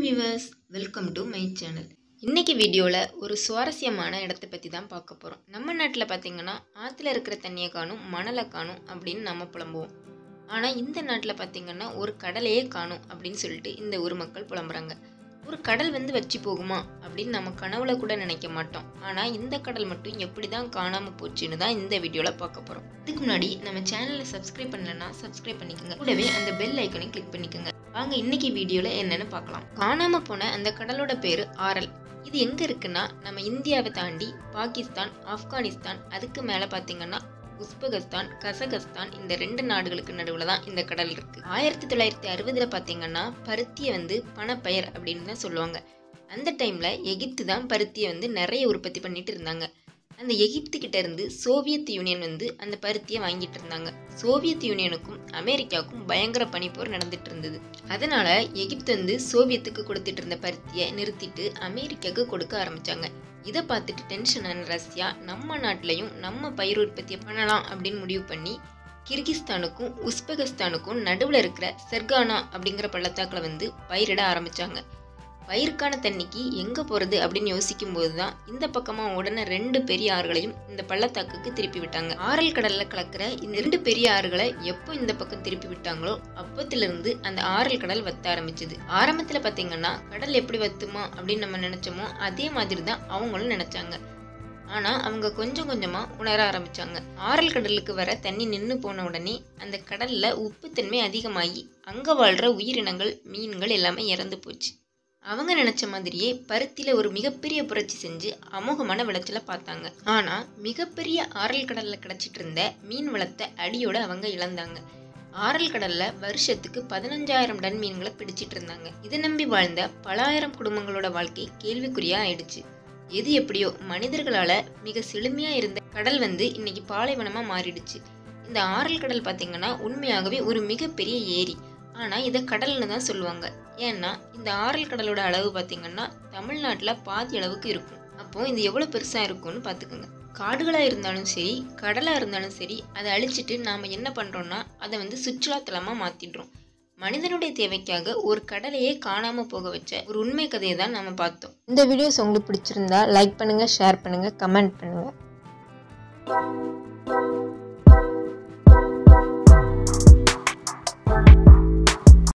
viewers welcome to my channel இன்னைக்கு வீடியோவில் ஒரு சுவாரஸ்யமான இடத்தை பற்றி தான் பார்க்க போகிறோம் நம்ம நாட்டில் பார்த்தீங்கன்னா ஆற்றுல இருக்கிற தண்ணியை காணும் மணலை காணும் அப்படின்னு நம்ம புலம்புவோம் ஆனால் இந்த நாட்டில் பார்த்தீங்கன்னா ஒரு கடலையே காணும் அப்படின்னு சொல்லிட்டு இந்த ஊர் மக்கள் புலம்புறாங்க ஒரு கடல் வந்து வச்சு போகுமா அப்படின்னு நம்ம கனவுல கூட நினைக்க மாட்டோம் ஆனால் இந்த கடல் மட்டும் எப்படி தான் காணாமல் போச்சுன்னு தான் இந்த வீடியோவில் பார்க்க போகிறோம் இதுக்கு முன்னாடி நம்ம சேனலை சப்ஸ்கிரைப் பண்ணலன்னா சப்ஸ்கிரைப் பண்ணிக்கோங்க கூடவே அந்த பெல் ஐக்கனை கிளிக் பண்ணிக்கோங்க வாங்க இன்னைக்கு வீடியோவில் என்னன்னு பார்க்கலாம் காணாம போன அந்த கடலோட பேரு ஆரல் இது எங்க இருக்குன்னா நம்ம இந்தியாவை தாண்டி பாகிஸ்தான் ஆப்கானிஸ்தான் அதுக்கு மேல பாத்தீங்கன்னா உஸ்பெகஸ்தான் கசகஸ்தான் இந்த ரெண்டு நாடுகளுக்கு நடுவில் தான் இந்த கடல் இருக்கு ஆயிரத்தி தொள்ளாயிரத்தி அறுபதுல பாத்தீங்கன்னா பருத்தியை வந்து பணப்பயிர் அப்படின்னு தான் சொல்லுவாங்க அந்த டைம்ல எகிப்து தான் பருத்தியை வந்து நிறைய உற்பத்தி பண்ணிட்டு இருந்தாங்க அந்த எகிப்து கிட்ட இருந்து சோவியத் யூனியன் வந்து அந்த பருத்தியை வாங்கிட்டு இருந்தாங்க சோவியத் யூனியனுக்கும் அமெரிக்காவுக்கும் பயங்கர பனிப்போர் நடந்துட்டு இருந்தது அதனால எகிப்து வந்து சோவியத்துக்கு கொடுத்துட்டு இருந்த பருத்தியை நிறுத்திட்டு அமெரிக்காவுக்கு கொடுக்க ஆரம்பிச்சாங்க இதை பார்த்துட்டு டென்ஷன் ஆன ரஷ்யா நம்ம நாட்டிலையும் நம்ம பயிர் உற்பத்தியை பண்ணலாம் அப்படின்னு முடிவு பண்ணி கிர்கிஸ்தானுக்கும் உஸ்பெகிஸ்தானுக்கும் நடுவில் இருக்கிற செர்கானா அப்படிங்கிற பள்ளத்தாக்கில் வந்து பயிரிட ஆரம்பிச்சாங்க பயிருக்கான தண்ணிக்கு எங்கே போகிறது அப்படின்னு யோசிக்கும் போது தான் இந்த பக்கமாக உடனே ரெண்டு பெரிய ஆறுகளையும் இந்த பள்ளத்தாக்குக்கு திருப்பி விட்டாங்க ஆறல் கடலில் கலக்கிற இந்த ரெண்டு பெரிய ஆறுகளை எப்போ இந்த பக்கம் திருப்பி விட்டாங்களோ அப்பத்திலிருந்து அந்த ஆறல் கடல் வத்த ஆரம்பிச்சது ஆரம்பத்தில் பார்த்தீங்கன்னா கடல் எப்படி வத்துமா அப்படின்னு நம்ம நினச்சோமோ அதே மாதிரி தான் அவங்களும் நினச்சாங்க ஆனால் அவங்க கொஞ்சம் கொஞ்சமாக உணர ஆரம்பிச்சாங்க ஆறல் கடலுக்கு வர தண்ணி நின்று போன உடனே அந்த கடலில் உப்புத்தன்மை அதிகமாகி அங்கே வாழ்கிற உயிரினங்கள் மீன்கள் எல்லாமே இறந்து போச்சு அவங்க நினச்ச மாதிரியே பருத்தியில் ஒரு மிகப்பெரிய புரட்சி செஞ்சு அமோகமான விளைச்சலை பார்த்தாங்க ஆனால் மிகப்பெரிய ஆறல் கடலில் கிடச்சிட்டு இருந்த மீன் வளத்தை அடியோட அவங்க இழந்தாங்க ஆறல் கடல்ல வருஷத்துக்கு பதினஞ்சாயிரம் டன் மீன்களை பிடிச்சிட்டு இருந்தாங்க இதை நம்பி வாழ்ந்த பலாயிரம் குடும்பங்களோட வாழ்க்கை கேள்விக்குறியா ஆயிடுச்சு எது எப்படியோ மனிதர்களால மிக செழுமையா இருந்த கடல் வந்து இன்னைக்கு பாலைவனமா மாறிடுச்சு இந்த ஆறல் கடல் பார்த்தீங்கன்னா உண்மையாகவே ஒரு மிகப்பெரிய ஏரி ஆனால் இதை கடல்னு தான் சொல்லுவாங்க ஏன்னா இந்த ஆறல் கடலோட அளவு பார்த்தீங்கன்னா தமிழ்நாட்டில் பாதி அளவுக்கு இருக்கும் அப்போ இது எவ்வளோ பெருசாக இருக்கும்னு பார்த்துக்கோங்க காடுகளாக இருந்தாலும் சரி கடலாக இருந்தாலும் சரி அதை அழிச்சிட்டு நாம் என்ன பண்ணுறோன்னா அதை வந்து சுற்றுலாத்தலமாக மாற்றிடுறோம் மனிதனுடைய தேவைக்காக ஒரு கடலையே காணாமல் போக வச்ச ஒரு உண்மை கதையை தான் நம்ம பார்த்தோம் இந்த வீடியோஸ் உங்களுக்கு பிடிச்சிருந்தா லைக் பண்ணுங்கள் ஷேர் பண்ணுங்கள் கமெண்ட் பண்ணுங்கள்